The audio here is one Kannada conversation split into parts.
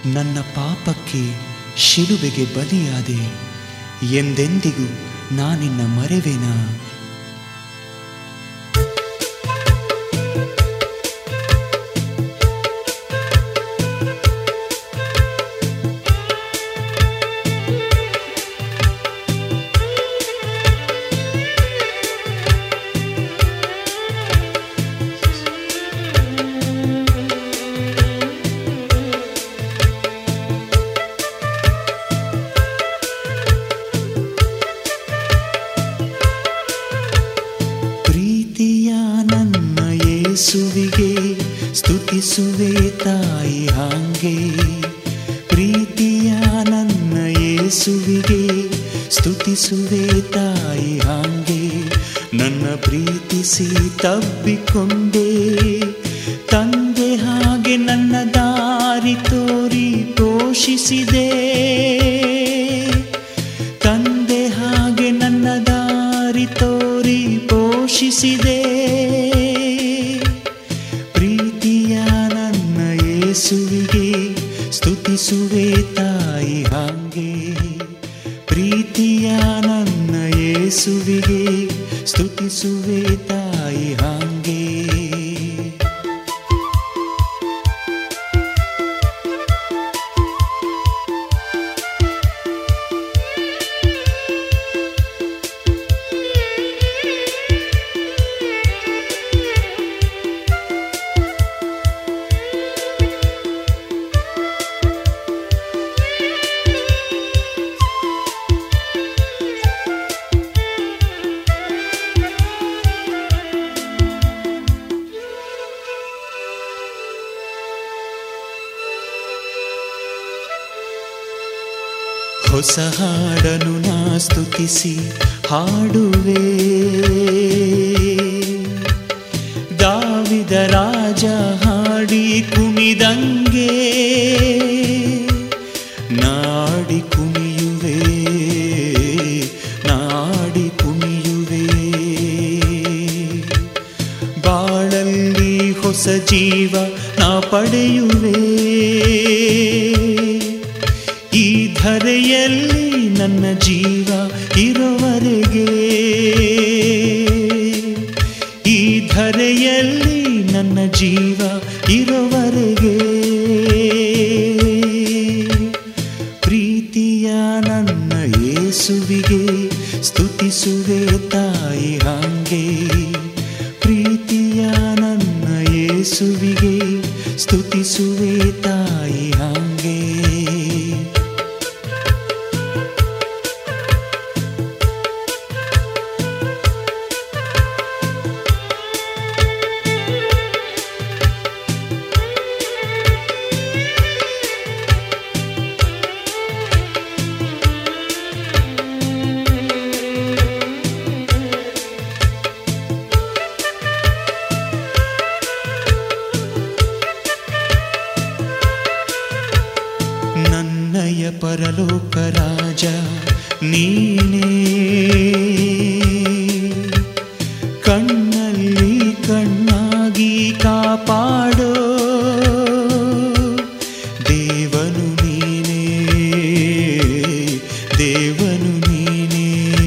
ನನ್ನ ಪಾಪಕ್ಕೆ ಶಿಲುಬೆಗೆ ಬಲಿಯಾದೆ ಎಂದೆಂದಿಗೂ ನಾನಿನ್ನ ಮರೆವೆನಾ ಪ್ರೀತಿಯ ನನ್ನ ಯೇಸುವಿಗೆ ಸ್ತುತಿಸುವೆ ತಾಯಿ ಹಾಂಗೆ ಪ್ರೀತಿಯ ನನ್ನ ಯೇಸುವಿಗೆ ಸ್ತುತಿಸುವೆ ತಾಯಿ ಹಾಂಗೆ ನನ್ನ ಪ್ರೀತಿಸಿ ತಬ್ಬಿಕೊಂಡೆ ತಂದೆ ಹಾಗೆ ನನ್ನ ದಾರಿ ತೋರಿ ಪೋಷಿಸಿದೆ ತಂದೆ ಹಾಗೆ ನನ್ನ ದಾರಿ ತೋರಿ ಪೋಷಿಸಿದೆ ಪ್ರೀತಿಯ ನನ್ನ ಯೇಸುವಿಗೆ ಸ್ತುತಿಸುವೆ ತಾಯಿ ಹಾಗೆ ಪ್ರೀತಿಯ ನನ್ನ ಯೇಸುವಿಗೆ ಸ್ತುತಿಸುವೆ ತಾಯಿ ಹಾಗೆ ಹೊಸ ಹಾಡನು ನಾ ಸ್ತುತಿಸಿ ಹಾಡುವೆ ದಾವಿದ ರಾಜ ಹಾಡಿ ಕುಣಿದಂಗೆ ನಾಡಿ ಕುಣಿಯುವೆ ನಾಡಿ ಕುಣಿಯುವೆ ಬಾಳಲ್ಲಿ ಹೊಸ ಜೀವ ನಾ ಪಡೆಯುವೆ ಈ ಧರೆಯಲ್ಲಿ ನನ್ನ ಜೀವ ಇರುವರೆಗೆ ಈ ಧರೆಯಲ್ಲಿ ನನ್ನ ಜೀವ ಇರುವರೆಗೆ ಪ್ರೀತಿಯ ನನ್ನ ಯೇಸುವಿಗೆ ಸ್ತುತಿಸುವೆ ತಾಯಿ ಹಾಗೆ ಪ್ರೀತಿಯ ನನ್ನ ಯೇಸುವಿಗೆ ಸ್ತುತಿಸುವೆ ತಾಯಿ ಹಾಗೆ ನನ್ನಯ ಪರಲೋಕ ರಾಜ ನೀನೇ ಕಣ್ಣಲ್ಲಿ ಕಣ್ಣಾಗಿ ಕಾಪಾಡೋ ದೇವನು ನೀನೇ ದೇವನು ನೀನೇ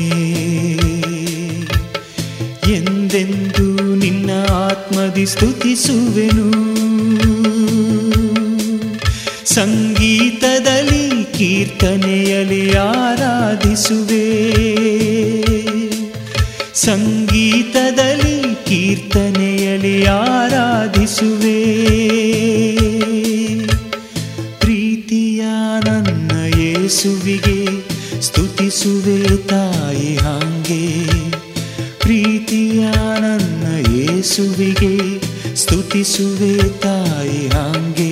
ಎಂದೆಂದು ನಿನ್ನ ಆತ್ಮದಿ ಸ್ತುತಿಸುವೆನು ಸಂಗೀತದಲ್ಲಿ ಕೀರ್ತನೆಯಲ್ಲಿ ಆರಾಧಿಸುವೆ ಸಂಗೀತದಲ್ಲಿ ಕೀರ್ತನೆಯಲ್ಲಿ ಆರಾಧಿಸುವೆ ಪ್ರೀತಿಯ ನನ್ನ ಯೇಸುವಿಗೆ ಸ್ತುತಿಸುವೆ ತಾಯಿ ಹಾಗೆ ಪ್ರೀತಿಯ ನನ್ನ ಯೇಸುವಿಗೆ ಸ್ತುತಿಸುವೆ ತಾಯಿ ಹಾಗೆ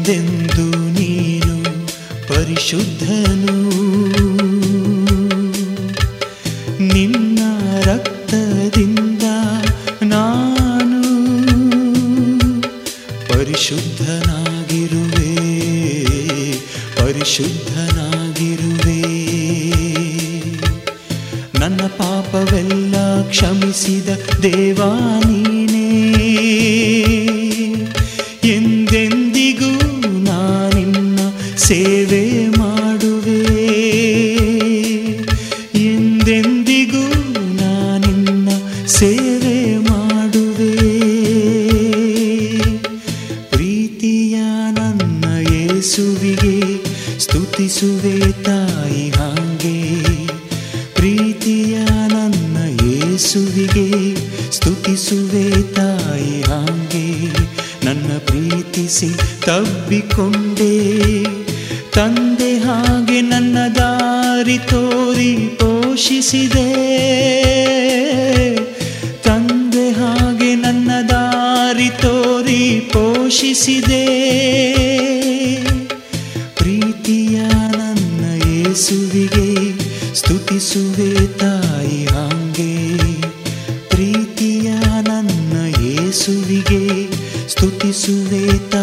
ಎಂದೆಂದು ನೀನು ಪರಿಶುದ್ಧನು ನಿನ್ನ ರಕ್ತದಿಂದ ನಾನು ಪರಿಶುದ್ಧನಾಗಿರುವೆ ಪರಿಶುದ್ಧನಾಗಿರುವೆ ನನ್ನ ಪಾಪವೆಲ್ಲ ಕ್ಷಮಿಸಿದ ದೇವಾ ನೀನೇ ಎಂದೆಂದಿಗೂ ನಾನಿನ್ನ ಸೇವೆ ಮಾಡುವೆ ಎಂದೆಂದಿಗೂ ನಾನಿನ್ನ ಸೇವೆ ಮಾಡುವೆ ಪ್ರೀತಿಯ ನನ್ನ ಯೇಸುವಿಗೆ ಸ್ತುತಿಸುವೆ ತಾಯಿ ಹಾಗೆ ಪ್ರೀತಿಯ ನನ್ನ ಯೇಸುವಿಗೆ ಸ್ತುತಿಸುವೆ ತಾಯಿ ಹಾಗೆ ನನ್ನ ಪ್ರೀತಿಸಿ ತಬ್ಬಿಕೊಂಡೆ ತಂದೆ ಹಾಗೆ ನನ್ನ ದಾರಿ ತೋರಿ ಪೋಷಿಸಿದೆ ತಂದೆ ಹಾಗೆ ನನ್ನ ದಾರಿ ತೋರಿ ಪೋಷಿಸಿದೆ ಪ್ರೀತಿಯ ನನ್ನ ಯೇಸುವಿಗೆ ಸ್ತುತಿಸುವೆ ತಾಯಿ ಹಾಗೆ ಪ್ರೀತಿಯ ನನ್ನ ಯೇಸುವಿಗೆ ಸ್ತುತಿಸುವೆ